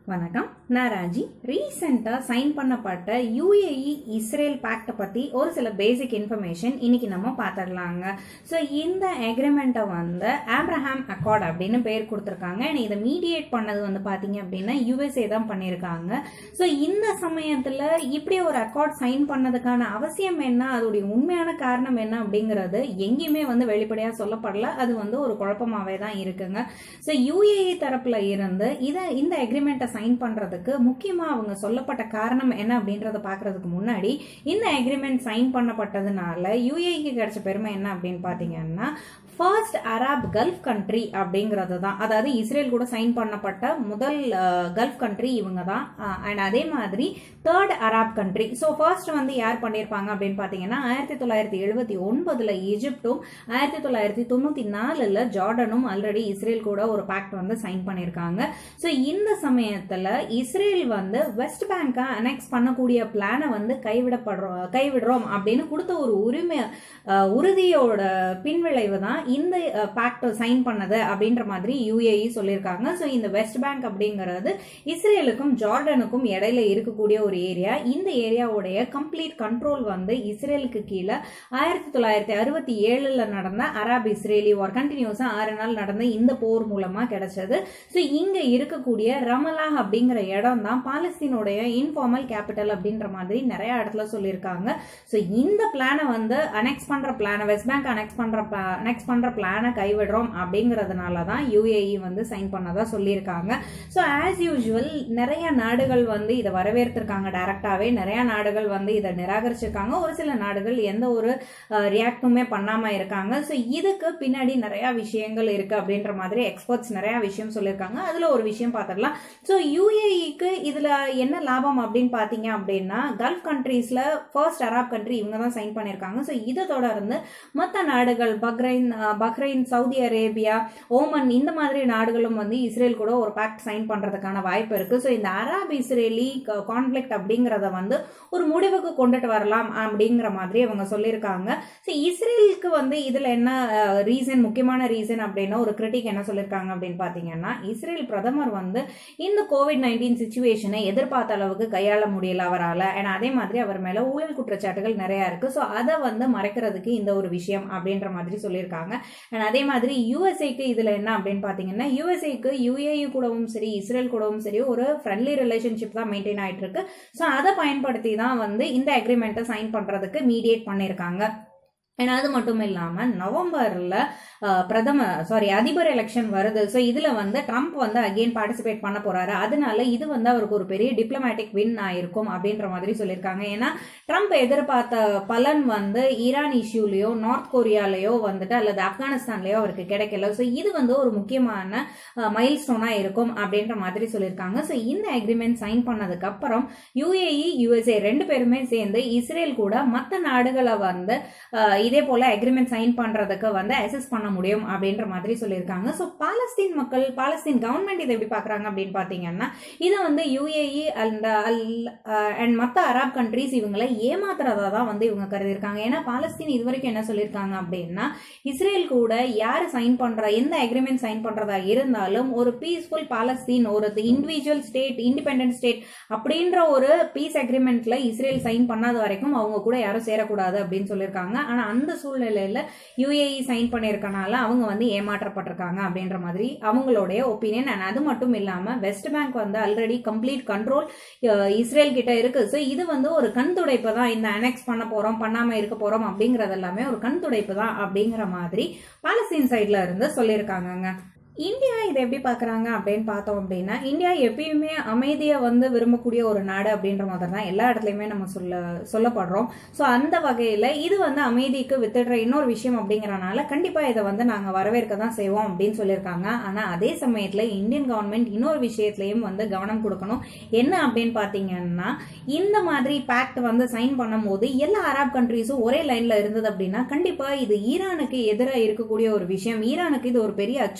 வணக்கம் நான் ராஜி ரீசெண்டாக சைன் பண்ணப்பட்ட யுஏஇ இஸ்ரேல் பேக்டை பற்றி ஒரு சில பேசிக் இன்ஃபர்மேஷன் இன்னைக்கு நம்ம பார்த்துடலாங்க ஸோ இந்த அக்ரிமெண்ட்டை வந்து ஆப்ரஹாம் அக்கார்ட் அப்படின்னு பேர் கொடுத்துருக்காங்க and இதை மீடியேட் பண்ணது வந்து பார்த்தீங்க அப்படின்னா யுஎஸ்ஏ தான் பண்ணியிருக்காங்க ஸோ இந்த சமயத்தில் இப்படி ஒரு அக்கார்ட் சைன் பண்ணதுக்கான அவசியம் என்ன அதோடைய உண்மையான காரணம் என்ன அப்படிங்கிறது எங்கேயுமே வந்து வெளிப்படையாக சொல்லப்படல அது வந்து ஒரு குழப்பமாவே தான் இருக்குங்க ஸோ யுஏஇ தரப்புல இருந்து இதை இந்த அக்ரிமெண்ட்டை சைன் பண்றதுக்கு முக்கியமா அவங்க சொல்லப்பட்ட காரணம் என்ன அப்படின்றத பாக்குறதுக்கு முன்னாடி இந்த அக்ரிமெண்ட் சைன் பண்ணப்பட்டதுனால யுஏஇக்கு கிடைச்ச பெருமை என்ன அப்படின்னு பாத்தீங்கன்னா ஃபர்ஸ்ட் அரப் கல்ஃப் கண்ட்ரி அப்படிங்கிறது தான் அதாவது இஸ்ரேல் கூட சைன் பண்ணப்பட்ட முதல் கல்ஃப் கண்ட்ரி இவங்க தான் அண்ட் அதே மாதிரி third Arab country so first வந்து யார் பண்ணியிருப்பாங்க அப்படின்னு பார்த்தீங்கன்னா ஆயிரத்தி தொள்ளாயிரத்தி எழுபத்தி ஒன்பதுல ஈஜிப்டும் ஆயிரத்தி தொள்ளாயிரத்தி தொண்ணூத்தி நாலுல ஜார்டனும் ஆல்ரெடி இஸ்ரேல் கூட ஒரு பேக்ட் வந்து சைன் பண்ணியிருக்காங்க ஸோ இந்த சமயத்துல இஸ்ரேல் வந்து வெஸ்ட் பேங்கை அனெக்ஸ் பண்ணக்கூடிய பிளானை வந்து கைவிடப்படுறோம் கைவிடுறோம் அப்படின்னு கொடுத்த ஒரு உரிமை அஹ், உறுதியோட பின்விளைவு தான் இந்த பேக்ட் சைன் பண்ணது அப்படின்ற மாதிரி யுஏஇ சொல்லியிருக்காங்க ஸோ இந்த வெஸ்ட் பேங்க் அப்படிங்கிறது இஸ்ரேலுக்கும் ஜார்டனுக்கும் இடையில இருக்கக்கூடிய ஒரு ஏரியா இந்த ஏரியாவுடைய கம்ப்ளீட் கண்ட்ரோல் வந்து இஸ்ரேலுக்கு கீழே ஆயிரத்தி தொள்ளாயிரத்தி அறுபத்தி ஏழுல நடந்த அரப் இஸ்ரேலி வார் கண்டினியூஸா ஆறு நாள் நடந்த இந்த போர் மூலமா கிடைச்சது ஸோ இங்க இருக்கக்கூடிய ரமலா அப்படிங்கிற இடம் தான் பாலஸ்தீனுடைய இன்ஃபார்மல் கேபிட்டல் அப்படின்ற மாதிரி நிறைய இடத்துல சொல்லியிருக்காங்க ஸோ இந்த பிளானை வந்து அனெக்ஸ் பண்ற பிளானை வெஸ்ட் பேங்க் அனெக்ஸ் பண்ற அனெக்ஸ் பண்ற பிளானை கைவிடுறோம் அப்படிங்கிறதுனால தான் யுஏஇ வந்து சைன் பண்ணதா சொல்லியிருக்காங்க ஸோ ஆஸ் யூஷுவல் நிறைய நாடுகள் வந்து இதை வரவேற்றிருக்காங்க டைரக்டாவே நிறைய நாடுகள் வந்து இதை நிராகரிச்சிருக்காங்க ஒரு சில நாடுகள் எந்த ஒரு ரியாக்டுமே பண்ணாம இருக்காங்க ஸோ இதுக்கு பின்னாடி நிறைய விஷயங்கள் இருக்கு அப்படின்ற மாதிரி எக்ஸ்பர்ட்ஸ் நிறைய விஷயம் சொல்லியிருக்காங்க அதுல ஒரு விஷயம் பார்த்துடலாம் ஸோ யுஏஇக்கு இதுல என்ன லாபம் அப்படின்னு பாத்தீங்க அப்படின்னா கல்ஃப் கண்ட்ரீஸ்ல ஃபர்ஸ்ட் அரப் கண்ட்ரி இவங்க தான் சைன் பண்ணியிருக்காங்க ஸோ இதை தொடர்ந்து மற்ற நாடுகள் பக்ரைன் அஹ், பஹ்ரைன் சவுதி அரேபியா ஓமன் இந்த மாதிரி நாடுகளும் வந்து இஸ்ரேல் கூட ஒரு பேக்ட் சைன் பண்றதுக்கான வாய்ப்பு இருக்கு ஸோ இந்த அரப் இஸ்ரேலி கான்ஃபிளிக்ட் அப்படிங்கறத வந்து ஒரு முடிவுக்கு கொண்டுட்டு வரலாம் அப்படிங்கிற மாதிரி அவங்க சொல்லியிருக்காங்க ஸோ இஸ்ரேலுக்கு வந்து இதுல என்ன ரீசன் முக்கியமான ரீசன் அப்படின்னா ஒரு கிரிட்டிக் என்ன சொல்லியிருக்காங்க அப்படின்னு பாத்தீங்கன்னா இஸ்ரேல் பிரதமர் வந்து இந்த கோவிட் நைன்டீன் சுச்சுவேஷனை எதிர்பார்த்த அளவுக்கு கையாள முடியல அவரால் அண்ட் அதே மாதிரி அவர் மேல ஊழல் குற்றச்சாட்டுகள் நிறைய இருக்கு ஸோ அதை வந்து மறைக்கிறதுக்கு இந்த ஒரு விஷயம் அப்படின்ற மாதிரி சொல்லியிருக்காங்க அண்ட் அதே மாதிரி யூஎஸ்ஏக்கு இதுல என்ன அப்படின்னு பாத்தீங்கன்னா யூஎஸ்ஏக்கு யுஏஇ கூடவும் சரி இஸ்ரேல் கூடவும் சரி ஒரு ஃப்ரெண்ட்லி ரிலேஷன்ஷிப் தான் மெயின்டைன் ஆயிட்டு இருக்கு ஸோ அதை பயன்படுத்தி தான் வந்து இந்த அக்ரிமெண்ட்டை சைன் பண்றதுக்கு மீடியேட் பண்ணியிருக்காங்க அண்ட் அது மட்டும் இல்லாம நவம்பர்ல அஹ், பிரதம சாரி அதிபர் எலெக்ஷன் வருது ஸோ இதுல வந்து ட்ரம்ப் வந்து அகெயின் பார்ட்டிசிபேட் பண்ண போறாரு அதனால இது வந்து அவருக்கு ஒரு பெரிய டிப்ளமேட்டிக் வின் ஆயிருக்கும் அப்படின்ற மாதிரி சொல்லியிருக்காங்க ஏன்னா ட்ரம்ப் எதிர்பார்த்த பலன் வந்து ஈரான் இஷ்யூலயோ நார்த் கொரியாலயோ வந்துட்டு அல்லது ஆப்கானிஸ்தான்லயோ அவருக்கு கிடைக்கல ஸோ இது வந்து ஒரு முக்கியமான மைல் ஸ்டோனா இருக்கும் அப்படின்ற மாதிரி சொல்லியிருக்காங்க ஸோ இந்த அக்ரிமெண்ட் சைன் பண்ணதுக்கு அப்புறம் யுஏஇ யுஎஸ்ஏ ரெண்டு பேருமே சேர்ந்து இஸ்ரேல் கூட மற்ற நாடுகளை வந்து அஹ், இதே போல அக்ரிமெண்ட் சைன் பண்றதுக்கு வந்து அசஸ் பண்ண முடியும் அப்படின்ற மாதிரி சொல்லியிருக்காங்க ஸோ பாலஸ்தீன் மக்கள் பாலஸ்தீன் கவர்மெண்ட் இதை எப்படி பாக்குறாங்க அப்படின்னு பாத்தீங்கன்னா இதை வந்து யுஏஇ அந்த அண்ட் மற்ற அரப் கண்ட்ரீஸ் இவங்களை ஏமாத்துறதா தான் வந்து இவங்க கருதியிருக்காங்க ஏன்னா பாலஸ்தீன் இது வரைக்கும் என்ன சொல்லியிருக்காங்க அப்படின்னா இஸ்ரேல் கூட யார் சைன் பண்ற எந்த அக்ரிமெண்ட் சைன் பண்றதா இருந்தாலும் ஒரு பீஸ்ஃபுல் பாலஸ்தீன் ஒரு இண்டிவிஜுவல் ஸ்டேட் இண்டிபெண்டன்ட் ஸ்டேட் அப்படின்ற ஒரு பீஸ் அக்ரிமெண்ட்ல இஸ்ரேல் சைன் பண்ணாத வரைக்கும் அவங்க கூட யாரும் சேரக்கூடாது அப்படின்னு சொல்லியிருக்காங்க ஆனா அந்த சூழ்நிலையில யுஏஇ சைன் பண்ணியிருக்கனால அவங்க வந்து ஏமாற்றப்பட்டிருக்காங்க அப்படின்ற மாதிரி அவங்களுடைய ஒப்பீனியன் அண்ட் அது மட்டும் இல்லாம வெஸ்ட் பேங்க் வந்து ஆல்ரெடி கம்ப்ளீட் கண்ட்ரோல் இஸ்ரேல் கிட்ட இருக்கு ஸோ இது வந்து ஒரு கண் துடைப்பு தான் இந்த அனெக்ஸ் பண்ண போறோம் பண்ணாம இருக்க போறோம் அப்படிங்கறது எல்லாமே ஒரு கண் துடைப்பு தான் அப்படிங்கிற மாதிரி பாலஸ்தீன் சைட்ல இருந்து சொல்லியிருக்காங்கங்க இந்தியா இதை எப்படி பார்க்கறாங்க அப்படின்னு பார்த்தோம் அப்படின்னா இந்தியா எப்பயுமே அமைதியை வந்து விரும்பக்கூடிய ஒரு நாடு அப்படின்ற மாதிரி தான் எல்லா இடத்துலையுமே நம்ம சொல்ல சொல்லப்படுறோம் ஸோ அந்த வகையில் இது வந்து அமைதிக்கு வித்துடுற இன்னொரு விஷயம் அப்படிங்கறனால கண்டிப்பாக இதை வந்து நாங்கள் வரவேற்க தான் செய்வோம் அப்படின்னு சொல்லியிருக்காங்க ஆனால் அதே சமயத்தில் இந்தியன் கவர்மெண்ட் இன்னொரு விஷயத்துலையும் வந்து கவனம் கொடுக்கணும் என்ன அப்படின்னு பார்த்தீங்கன்னா இந்த மாதிரி பேக்ட் வந்து சைன் பண்ணும்போது எல்லா அரப் கண்ட்ரீஸும் ஒரே லைன்ல இருந்தது அப்படின்னா கண்டிப்பா இது ஈரானுக்கு எதிராக இருக்கக்கூடிய ஒரு விஷயம் ஈரானுக்கு இது ஒரு பெரிய அச்சுறுத்தலா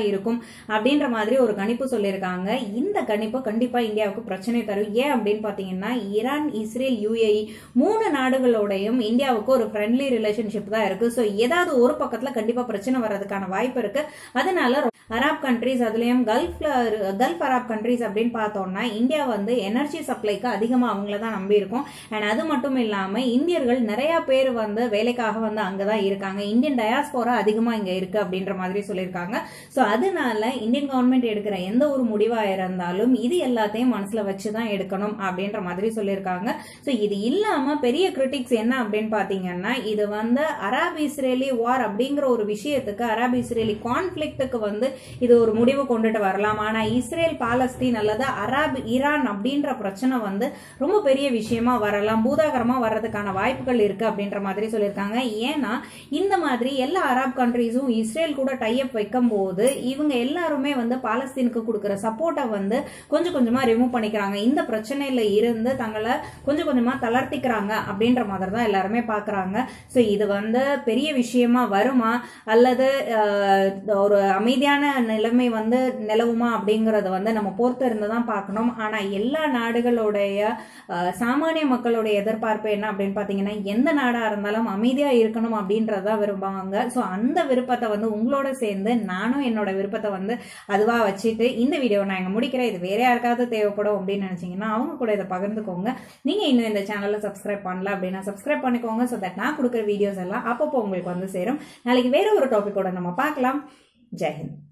தான் இருக்கும் அப்படின்ற மாதிரி ஒரு கணிப்பு சொல்லியிருக்காங்க இந்த கணிப்பு கண்டிப்பா இந்தியாவுக்கு பிரச்சனை தரும் ஏன் அப்படின்னு பாத்தீங்கன்னா ஈரான் இஸ்ரேல் யுஏஇ மூணு நாடுகளோடையும் இந்தியாவுக்கு ஒரு ஃப்ரெண்ட்லி ரிலேஷன்ஷிப் தான் இருக்கு ஸோ ஏதாவது ஒரு பக்கத்துல கண்டிப்பா பிரச்சனை வர்றதுக்கான வாய்ப்பு இருக்கு அதனால அராப் கண்ட்ரீஸ் அதுலயும் கல்ஃப்ல கல்ஃப் அராப் கண்ட்ரீஸ் அப்படின்னு பார்த்தோம்னா இந்தியா வந்து எனர்ஜி சப்ளைக்கு அதிகமா அவங்கள தான் நம்பி இருக்கும் அண்ட் அது மட்டும் இல்லாம இந்தியர்கள் நிறைய பேர் வந்து வேலைக்காக வந்து அங்கதான் இருக்காங்க இந்தியன் டயாஸ்போரா அதிகமா இங்க இருக்கு அப்படின்ற மாதிரி சொல்லியிருக்காங்க ஸோ அதனால இந்தியன் கவர்மெண்ட் எடுக்கிற எந்த ஒரு முடிவா இருந்தாலும் இது எல்லாத்தையும் மனசுல வச்சுதான் எடுக்கணும் அப்படின்ற மாதிரி சொல்லியிருக்காங்க ஸோ இது இல்லாம பெரிய கிரிட்டிக்ஸ் என்ன அப்படின்னு பாத்தீங்கன்னா இது வந்து அராப் இஸ்ரேலி வார் அப்படிங்கிற ஒரு விஷயத்துக்கு அராப் இஸ்ரேலி கான்ஃபிளிக்ட்டுக்கு வந்து இது ஒரு முடிவு கொண்டுட்டு வரலாம் ஆனா இஸ்ரேல் பாலஸ்தீன் அல்லது அரப் ஈரான் அப்படின்ற பிரச்சனை வந்து ரொம்ப பெரிய விஷயமா வரலாம் பூதாகரமா வர்றதுக்கான வாய்ப்புகள் இருக்கு அப்படின்ற மாதிரி சொல்லியிருக்காங்க ஏன்னா இந்த மாதிரி எல்லா அரப் கண்ட்ரீஸும் இஸ்ரேல் கூட டைப் வைக்கும் போது இவங்க எல்லாருமே வந்து பாலஸ்தீனுக்கு கொடுக்குற சப்போர்ட்டை வந்து கொஞ்சம் கொஞ்சமா ரிமூவ் பண்ணிக்கிறாங்க இந்த பிரச்சனையில இருந்து தங்களை கொஞ்சம் கொஞ்சமா தளர்த்திக்கிறாங்க அப்படின்ற மாதிரி தான் எல்லாருமே பாக்குறாங்க ஸோ இது வந்து பெரிய விஷயமா வருமா அல்லது ஒரு அமைதியான நிலைமை வந்து நிலவுமா அப்படிங்கறத வந்து நம்ம பொறுத்து இருந்து தான் பார்க்கணும் ஆனா எல்லா நாடுகளுடைய சாமானிய மக்களுடைய எதிர்பார்ப்பு என்ன அப்படின்னு பாத்தீங்கன்னா எந்த நாடா இருந்தாலும் அமைதியா இருக்கணும் அப்படின்றத விரும்புவாங்க ஸோ அந்த விருப்பத்தை வந்து உங்களோட சேர்ந்து நானும் என்னோட விருப்பத்தை வந்து அதுவா வச்சுட்டு இந்த வீடியோ நான் இங்க முடிக்கிறேன் இது வேற யாருக்காவது தேவைப்படும் அப்படின்னு நினைச்சீங்கன்னா அவங்க கூட இதை பகிர்ந்துக்கோங்க நீங்க இன்னும் இந்த சேனல்ல சப்ஸ்கிரைப் பண்ணல அப்படின்னா சப்ஸ்கிரைப் பண்ணிக்கோங்க ஸோ தட் நான் கொடுக்குற வீடியோஸ் எல்லாம் அப்பப்போ உங்களுக்கு வந்து சேரும் நாளைக்கு வேற ஒரு டாபிக்கோட நம்ம பார்க்கலாம் ஜெயஹிந்த்